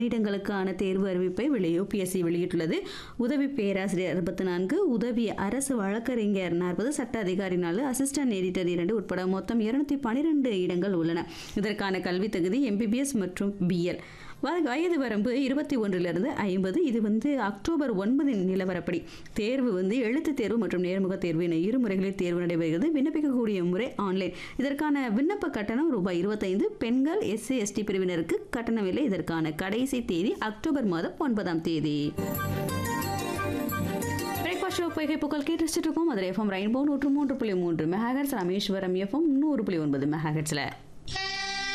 பணியிடங்களுக்கான தேர்வு அறிவிப்பை வெளி யூபிஎஸ்சி வெளியிட்டுள்ளது உதவி பேராசிரியர் அறுபத்தி நான்கு உதவி அரசு வழக்கறிஞர் நாற்பது சட்ட அதிகாரி நாலு அசிஸ்டன்ட் எடிட்டர் இரண்டு உட்பட மொத்தம் இருநூத்தி பனிரெண்டு இடங்கள் உள்ளன இதற்கான கல்வி தகுதி எம்பிபிஎஸ் மற்றும் பிஎல் வயது வரம்பு இருபத்தி ஒன்றிலிருந்து ஐம்பது இது வந்து அக்டோபர் ஒன்பதின் நிலவரப்படி தேர்வு வந்து எழுத்து தேர்வு மற்றும் நேர்முக தேர்வு என இரு முறைகளில் தேர்வு நடைபெறுகிறது விண்ணப்பிக்கக்கூடிய முறை ஆன்லைன் இதற்கான விண்ணப்ப கட்டணம் ரூபாய் இருபத்தைந்து பெண்கள் எஸ்சி எஸ்டி பிரிவினருக்கு கட்டணமில்லை இதற்கான கடைசி தேதி அக்டோபர் மாதம் ஒன்பதாம் தேதி பிரேக்ஃபாஸ்ட் ஷோ பொய்கை புகழ் கேட்டு இருக்கோம் அதில் எஃப்எம் ரெயின்போ நூற்று மூன்று புள்ளி மூன்று மெகாஹெட்ஸ் ராமேஸ்வரம் எஃப்எம் நூறு புள்ளி ஒன்பது மெகாஹெட்ஸில்